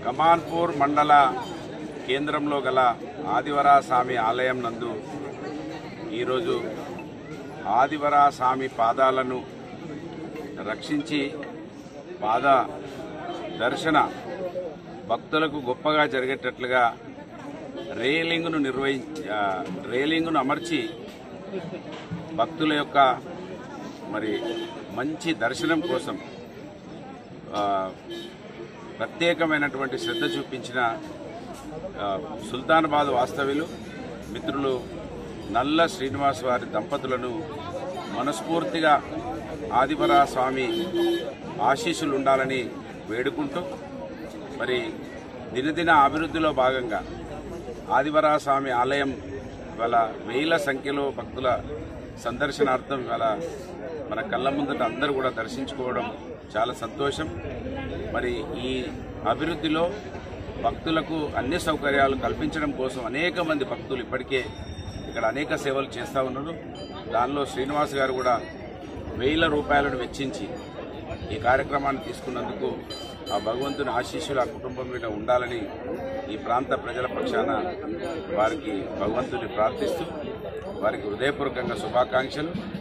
కమాన్పూర్ మండల కేంద్రంలో గల ఆదివరా స్వామి ఆలయం నందు ఈరోజు ఆదివరా స్వామి పాదాలను రక్షించి పాద దర్శన భక్తులకు గొప్పగా జరిగేటట్లుగా రేలింగ్ను నిర్వహించి ఆ, రేలింగ్ను అమర్చి భక్తుల యొక్క మరి మంచి దర్శనం కోసం ఆ, ప్రత్యేకమైనటువంటి శ్రద్ధ చూపించిన ఆ, సుల్తానాబాద్ వాస్తవ్యులు మిత్రులు నల్ల శ్రీనివాస్ వారి దంపతులను మనస్ఫూర్తిగా ఆదివరా స్వామి ఆశీస్సులు ఉండాలని వేడుకుంటూ మరి దినదిన అభివృద్ధిలో భాగంగా ఆదివరా స్వామి ఆలయం ఇవాళ వేల సంఖ్యలో భక్తుల సందర్శనార్థం ఇవాళ మన కళ్ళ ముందట అందరూ కూడా దర్శించుకోవడం చాలా సంతోషం మరి ఈ అభివృద్ధిలో భక్తులకు అన్ని సౌకర్యాలు కల్పించడం కోసం అనేక మంది భక్తులు ఇప్పటికే ఇక్కడ అనేక సేవలు చేస్తూ ఉన్నారు దానిలో శ్రీనివాస్ గారు కూడా వేల రూపాయలను వెచ్చించి ఈ కార్యక్రమాన్ని తీసుకున్నందుకు ఆ భగవంతుని ఆశీస్సులు ఆ కుటుంబం మీద ఉండాలని ఈ ప్రాంత ప్రజల పక్షాన వారికి భగవంతుని ప్రార్థిస్తూ వారికి హృదయపూర్వకంగా శుభాకాంక్షలు